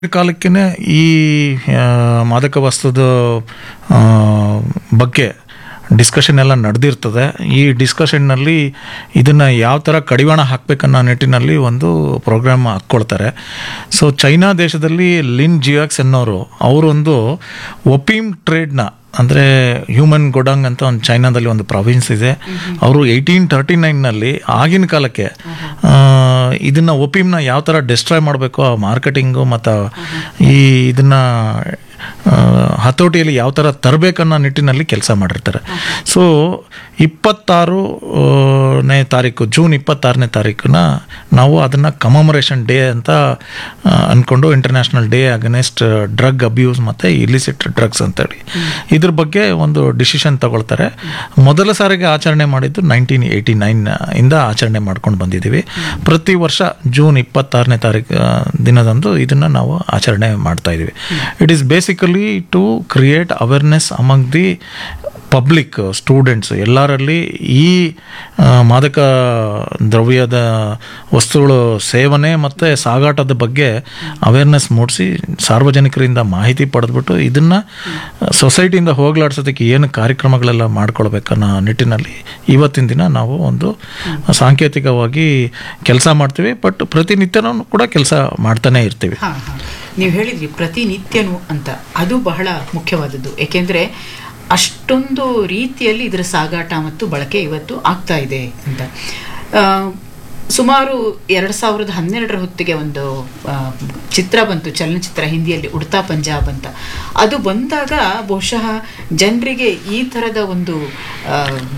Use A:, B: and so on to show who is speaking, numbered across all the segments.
A: ಕಾಲಕ್ಕೇ ಈ ಆ, ಮಾದಕ ವಸ್ತುದ ಆ, ಬಗ್ಗೆ ಡಿಸ್ಕಷನ್ ಎಲ್ಲ ನಡೆದಿರ್ತದೆ ಈ ಡಿಸ್ಕಷನ್ನಲ್ಲಿ ಇದನ್ನು ಯಾವ ಥರ ಕಡಿವಾಣ ಹಾಕಬೇಕನ್ನೋ ನಿಟ್ಟಿನಲ್ಲಿ ಒಂದು ಪ್ರೋಗ್ರಾಮ್ ಹಾಕ್ಕೊಳ್ತಾರೆ ಸೊ ಚೈನಾ ದೇಶದಲ್ಲಿ ಲಿನ್ ಜಿಯಾಕ್ಸ್ ಅನ್ನೋರು ಅವರೊಂದು ಒಪೀಮ್ ಟ್ರೇಡ್ನ ಅಂದರೆ ಹ್ಯೂಮನ್ ಗೊಡಂಗ್ ಅಂತ ಒಂದು ಚೈನಾದಲ್ಲಿ ಒಂದು ಪ್ರಾವಿನ್ಸ್ ಇದೆ ಅವರು ಏಯ್ಟೀನ್ ತರ್ಟಿ ನೈನ್ನಲ್ಲಿ ಆಗಿನ ಕಾಲಕ್ಕೆ ಆ, ಇದನ್ನ ಒಪಿಮ್ನ ಯಾವ ಥರ ಡಿಸ್ಟ್ರಾಯ್ ಮಾಡಬೇಕು ಆ ಮಾರ್ಕೆಟಿಂಗು ಮತ್ತು ಈ ಇದನ್ನ ಆ, ಹತೋಟಿಯಲ್ಲಿ ಯಾವ ಥರ ತರಬೇಕನ್ನೋ ನಿಟ್ಟಿನಲ್ಲಿ ಕೆಲಸ ಮಾಡಿರ್ತಾರೆ ಸೊ ಇಪ್ಪತ್ತಾರು ಆ, ನೇ ತಾರೀಕು ಜೂನ್ ಇಪ್ಪತ್ತಾರನೇ ತಾರೀಕನ್ನ ನಾವು ಅದನ್ನು ಕಮಮರೇಷನ್ ಡೇ ಅಂತ ಆ, ಅಂದ್ಕೊಂಡು international day against drug abuse ಮತ್ತು ಇಲಿಸಿಟ್ ಡ್ರಗ್ಸ್ ಅಂತೇಳಿ ಇದ್ರ ಬಗ್ಗೆ ಒಂದು ಡಿಸಿಷನ್ ತಗೊಳ್ತಾರೆ ಮೊದಲ ಸಾರಿಗೆ ಆಚರಣೆ ಮಾಡಿದ್ದು ನೈನ್ಟೀನ್ ಏಯ್ಟಿ ನೈನ್ ಇಂದ ಆಚರಣೆ ಮಾಡ್ಕೊಂಡು ಬಂದಿದ್ದೀವಿ ಪ್ರತಿ ವರ್ಷ ಜೂನ್ ಇಪ್ಪತ್ತಾರನೇ ತಾರೀಕು ಆ, ದಿನದಂದು ಇದನ್ನು ನಾವು ಆಚರಣೆ ಮಾಡ್ತಾ ಇದ್ದೀವಿ it is basically to create awareness among the public students ಎಲ್ಲರಲ್ಲಿ ಈ ಆ, ಮಾದಕ ದ್ರವ್ಯದ ವಸ್ತುಗಳು ಸೇವನೆ ಮತ್ತು ಸಾಗಾಟದ ಬಗ್ಗೆ ಅವೇರ್ನೆಸ್ ಮೂಡಿಸಿ ಸಾರ್ವಜನಿಕರಿಂದ ಮಾಹಿತಿ ಪಡೆದ್ಬಿಟ್ಟು ಇದನ್ನು ಸೊಸೈಟಿಯಿಂದ ಹೋಗ್ಲಾಡ್ಸೋದಕ್ಕೆ ಏನು ಕಾರ್ಯಕ್ರಮಗಳೆಲ್ಲ ಮಾಡ್ಕೊಳ್ಬೇಕನ್ನೋ ನಿಟ್ಟಿನಲ್ಲಿ ಇವತ್ತಿನ ದಿನ ನಾವು ಒಂದು ಸಾಂಕೇತಿಕವಾಗಿ ಕೆಲಸ ಮಾಡ್ತೀವಿ ಬಟ್ ಪ್ರತಿನಿತ್ಯನೂ ಕೂಡ ಕೆಲಸ ಮಾಡ್ತಾನೆ ಇರ್ತೀವಿ
B: ಹಾ ಹಾ ನೀವು ಹೇಳಿದ್ರಿ ಪ್ರತಿನಿತ್ಯನೂ ಅಂತ ಅದು ಬಹಳ ಮುಖ್ಯವಾದದ್ದು ಏಕೆಂದ್ರೆ ಅಷ್ಟೊಂದು ರೀತಿಯಲ್ಲಿ ಇದರ ಸಾಗಾಟ ಮತ್ತು ಬಳಕೆ ಇವತ್ತು ಆಗ್ತಾ ಇದೆ ಅಂತ ಆ, ಸುಮಾರು ಎರಡು ಸಾವಿರದ ಹನ್ನೆರಡರ ಹೊತ್ತಿಗೆ ಒಂದು ಆ, ಚಿತ್ರ ಬಂತು ಚಲನಚಿತ್ರ ಹಿಂದಿಯಲ್ಲಿ ಉಡ್ತಾ ಪಂಜಾಬ್ ಅಂತ ಅದು ಬಂದಾಗ ಬಹುಶಃ ಜನರಿಗೆ ಈ ಥರದ ಒಂದು ಆ,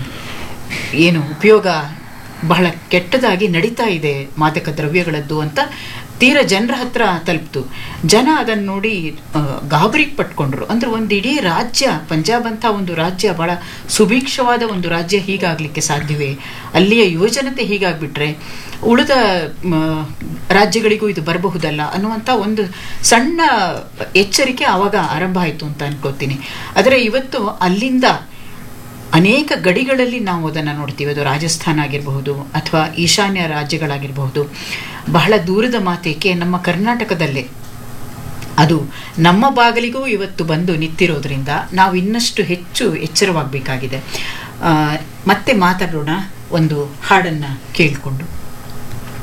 B: ಏನು ಉಪಯೋಗ ಬಹಳ ಕೆಟ್ಟದಾಗಿ ನಡೀತಾ ಇದೆ ಮಾದಕ ದ್ರವ್ಯಗಳದ್ದು ಅಂತ ತೀರ ಜನರ ಹತ್ರ ತಲುಪ್ತು ಜನ ಅದನ್ನು ನೋಡಿ ಆ, ಗಾಬರಿ ಪಟ್ಕೊಂಡ್ರು ಅಂದ್ರೆ ಒಂದು ಇಡೀ ರಾಜ್ಯ ಪಂಜಾಬ್ ಅಂತ ಒಂದು ರಾಜ್ಯ ಬಹಳ ಸುಭಿಕ್ಷವಾದ ಒಂದು ರಾಜ್ಯ ಹೀಗಾಗ್ಲಿಕ್ಕೆ ಸಾಧ್ಯವೇ ಅಲ್ಲಿಯ ಯುವಜನತೆ ಹೀಗಾಗ್ಬಿಟ್ರೆ ಉಳಿದ ಮ, ರಾಜ್ಯಗಳಿಗೂ ಇದು ಬರಬಹುದಲ್ಲ ಅನ್ನುವಂಥ ಒಂದು ಸಣ್ಣ ಎಚ್ಚರಿಕೆ ಆವಾಗ ಆರಂಭ ಆಯಿತು ಅಂತ ಅನ್ಕೋತೀನಿ ಆದರೆ ಇವತ್ತು ಅಲ್ಲಿಂದ ಅನೇಕ ಗಡಿಗಳಲ್ಲಿ ನಾವು ಅದನ್ನು ನೋಡ್ತೀವಿ ಅದು ರಾಜಸ್ಥಾನ ಆಗಿರಬಹುದು ಅಥವಾ ಈಶಾನ್ಯ ರಾಜ್ಯಗಳಾಗಿರಬಹುದು ಬಹಳ ದೂರದ ಮಾತೇಕೆ ನಮ್ಮ ಕರ್ನಾಟಕದಲ್ಲೇ ಅದು ನಮ್ಮ ಬಾಗಿಲಿಗೂ ಇವತ್ತು ಬಂದು ನಿಂತಿರೋದ್ರಿಂದ ನಾವು ಇನ್ನಷ್ಟು ಹೆಚ್ಚು ಎಚ್ಚರವಾಗಬೇಕಾಗಿದೆ ಆ, ಮತ್ತೆ ಮಾತಾಡೋಣ ಒಂದು ಹಾಡನ್ನು ಕೇಳಿಕೊಂಡು